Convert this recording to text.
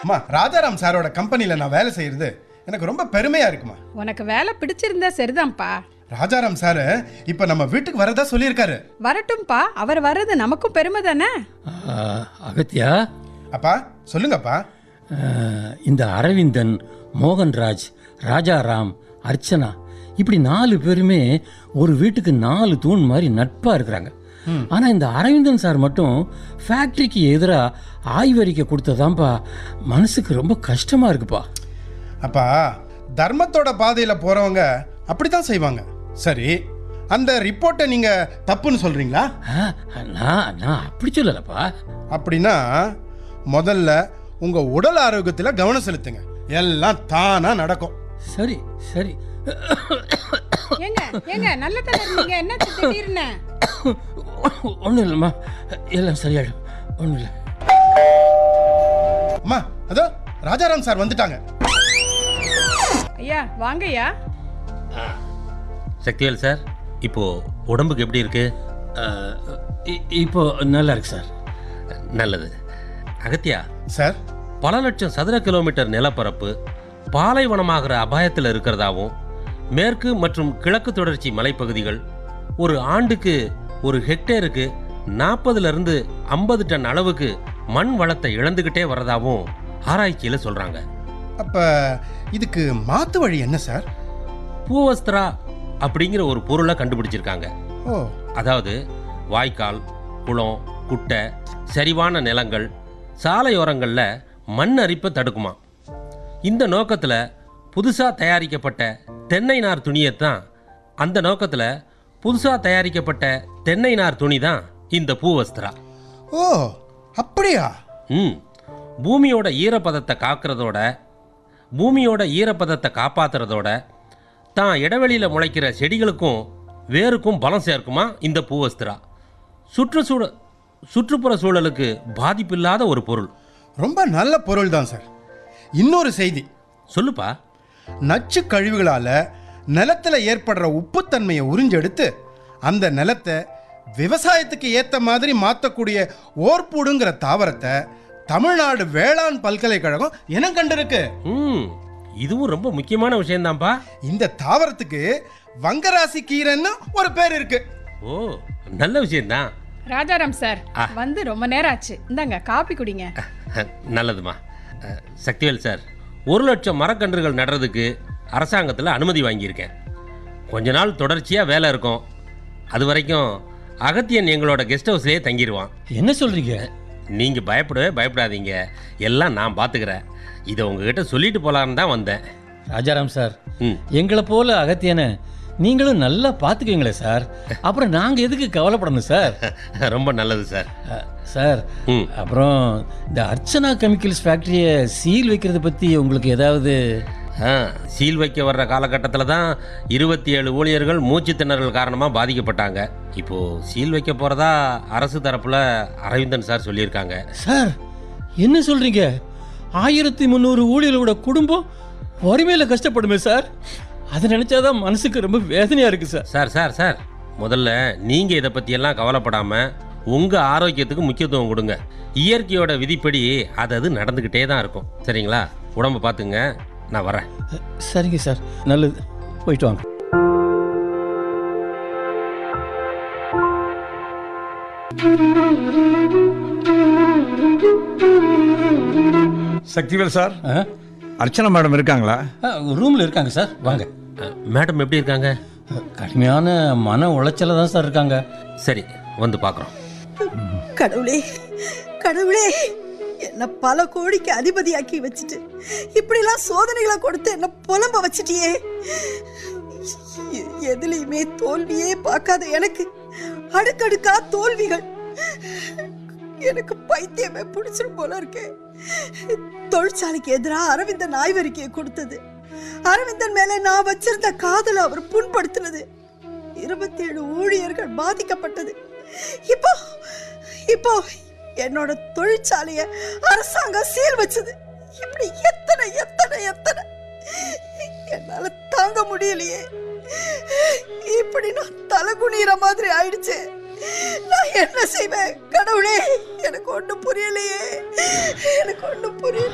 அம்மா ராஜாராம் சாரோட கம்பெனியில் நான் வேலை செய்யறது எனக்கு ரொம்ப பெருமையா இருக்குமா உனக்கு வேலை பிடிச்சிருந்தா சரிதான்ப்பா ராஜாராம் சார் இப்போ நம்ம வீட்டுக்கு வரதா சொல்லியிருக்காரு வரட்டும்ப்பா அவர் வர்றது நமக்கும் பெருமை தானே ஆ, அகத்தியா அப்பா சொல்லுங்கப்பா ஆ, இந்த அரவிந்தன் மோகன்ராஜ் ராஜாராம் அர்ச்சனா இப்படி நாலு பேருமே ஒரு வீட்டுக்கு நாலு தூண் மாதிரி நட்பா இருக்கிறாங்க ஆனா இந்த அரவிந்தன் சார் மட்டும் ஃபேக்டரிக்கு எதிராக ஆய்வறிக்கை கொடுத்ததாம்பா மனசுக்கு ரொம்ப கஷ்டமா இருக்குப்பா அப்பா தர்மத்தோட பாதையில போறவங்க அப்படித்தான் செய்வாங்க சரி அந்த ரிப்போர்ட்டை நீங்க தப்புன்னு சொல்றீங்களா ஆ, நான் நான் அப்படி சொல்லலப்பா அப்படின்னா முதல்ல உங்க உடல் ஆரோக்கியத்துல கவனம் செலுத்துங்க எல்லாம் தானா நடக்கும் சரி சரி ஏங்க ஏங்க நல்ல தானே இருந்தீங்க என்ன திடீர்னு ஒன்றும் இல்லைம்மா எல்லாம் சரியாயிடும் ஒன்றும் இல்லை அம்மா அதோ ராஜாராம் சார் வந்துட்டாங்க ஐயா வாங்கய்யா சக்திவேல் சார் இப்போ உடம்புக்கு எப்படி இருக்கு ஆ, இ- இப்போ நல்லா இருக்கு சார் நல்லது அகத்தியா சார் பல லட்சம் சதுர கிலோமீட்டர் நிலப்பரப்பு பாலைவனமாகிற அபாயத்தில் இருக்கிறதாவும் மேற்கு மற்றும் கிழக்கு தொடர்ச்சி மலைப்பகுதிகள் ஒரு ஆண்டுக்கு ஒரு ஹெக்டேருக்கு நாற்பதுல இருந்து ஐம்பது டன் அளவுக்கு மண் வளத்தை இழந்துகிட்டே வரதாவும் ஆராய்ச்சியில் சொல்றாங்க அப்ப இதுக்கு மாத்து வழி என்ன சார் பூவஸ்திரா அப்படிங்கிற ஒரு பொருளை கண்டுபிடிச்சிருக்காங்க ஓ அதாவது வாய்க்கால் குளம் குட்டை சரிவான நிலங்கள் சாலையோரங்களில் மண் அரிப்பை தடுக்குமா இந்த நோக்கத்தில் புதுசாக தயாரிக்கப்பட்ட தென்னை நார் துணியைத்தான் அந்த நோக்கத்தில் புதுசாக தயாரிக்கப்பட்ட தென்னை நார் துணி தான் இந்த பூவஸ்திரா ஓ அப்படியா ம் பூமியோட ஈரப்பதத்தை காக்கிறதோட பூமியோட ஈரப்பதத்தை காப்பாத்துறதோட தான் இடைவெளியில் முளைக்கிற செடிகளுக்கும் வேருக்கும் பலம் சேர்க்குமா இந்த பூவஸ்திரா சுற்றுச்சூழ சுற்றுப்புற சூழலுக்கு பாதிப்பில்லாத ஒரு பொருள் ரொம்ப நல்ல பொருள் தான் சார் இன்னொரு செய்தி சொல்லுப்பா நச்சு கழிவுகளால நிலத்துல ஏற்படுற உப்புத்தன்மையை உறிஞ்செடுத்து அந்த நிலத்தை விவசாயத்துக்கு ஏத்த மாதிரி மாத்தக்கூடிய ஓர்பூடுங்கிற தாவரத்தை தமிழ்நாடு வேளாண் பல்கலைக்கழகம் இனம் கண்டிருக்கு ம் இதுவும் ரொம்ப முக்கியமான விஷயம்தான்ப்பா இந்த தாவரத்துக்கு வங்கராசி கீரைன்னு ஒரு பேர் இருக்கு ஓ நல்ல விஷயம்தான் ராஜாராம் சார் வந்து ரொம்ப நேரம் ஆச்சு இந்தாங்க காப்பி குடிங்க நல்லதுமா அஹ், சக்திவேல் சார் ஒரு லட்சம் மரக்கன்றுகள் நடுறதுக்கு அரசாங்கத்தில் அனுமதி வாங்கியிருக்கேன் கொஞ்ச நாள் தொடர்ச்சியாக வேலை இருக்கும் அது வரைக்கும் அகத்தியன் எங்களோட கெஸ்ட் ஹவுஸ்லேயே தங்கிடுவான் என்ன சொல்றீங்க நீங்கள் பயப்படவே பயப்படாதீங்க எல்லாம் நான் பார்த்துக்கிறேன் இதை உங்ககிட்ட சொல்லிட்டு போகலான்னு தான் வந்தேன் ராஜாராம் சார் ம் எங்களை போல அகத்தியனை நீங்களும் நல்லா பார்த்துக்குவீங்களே சார் அப்புறம் நாங்கள் எதுக்கு கவலைப்படணும் சார் ரொம்ப நல்லது சார் அ, சார் ம் அப்புறம் இந்த அர்ச்சனா கெமிக்கல்ஸ் ஃபேக்டரியை சீல் வைக்கிறத பற்றி உங்களுக்கு ஏதாவது ஆ சீல் வைக்க வர்ற காலகட்டத்தில் தான் இருபத்தி ஏழு ஊழியர்கள் மூச்சு திணறல் காரணமாக பாதிக்கப்பட்டாங்க இப்போது சீல் வைக்க போகிறதா அரசு தரப்பில் அரவிந்தன் சார் சொல்லியிருக்காங்க சார் என்ன சொல்கிறீங்க ஆயிரத்தி முந்நூறு ஊழியர்களோட குடும்பம் வறுமையில் கஷ்டப்படுமே சார் அதை நினச்சாதான் மனசுக்கு ரொம்ப வேதனையாக இருக்குது சார் சார் சார் சார் முதல்ல நீங்கள் இதை பற்றியெல்லாம் கவலைப்படாமல் உங்கள் ஆரோக்கியத்துக்கு முக்கியத்துவம் கொடுங்க இயற்கையோட விதிப்படி அது அது நடந்துக்கிட்டே தான் இருக்கும் சரிங்களா உடம்பை பார்த்துங்க நான் வரேன் சரிங்க சார் நல்லது போயிட்டு வாங்க சக்திவேல் சார் ஆ அர்ச்சனா மேடம் இருக்காங்களா ரூமில் இருக்காங்க சார் வாங்க அஹ், மேடம் எப்படி இருக்காங்க கடுமையான மன உளைச்சல தான் சார் இருக்காங்க சரி வந்து பார்க்குறோம் கடவுளே கடவுளே என்ன பல கோடிக்கு அதிபதியாக்கி வச்சுட்டு இப்படிலாம் சோதனைகளை கொடுத்து என்ன புலம்ப வச்சிட்டியே எ- எதுலயுமே தோல்வியே பார்க்காத எனக்கு அடுக்கடுக்கா தோல்விகள் எனக்கு பைத்தியமே பிடிச்சிரும் போல இருக்கே தொழிற்சாலைக்கு எதிராக அரவிந்தன் ஆய்வறிக்கையை கொடுத்தது அரவிந்தன் மேல நான் வச்சிருந்த காதலை அவர் புண்படுத்தினது இருபத்தி ஏழு ஊழியர்கள் பாதிக்கப்பட்டது இப்போ இப்போ என்னோட தொழிற்சாலைய அரசாங்கம் சீல் வச்சது இப்படி எத்தனை எத்தனை எத்தனை என்னால தாங்க முடியலையே இப்படி நான் தலை குனிகிற மாதிரி ஆயிடுச்சு நான் என்ன செய்வேன் கடவுளே எனக்கு ஒண்ணும் புரியலையே எனக்கு ஒண்ணும் புரியல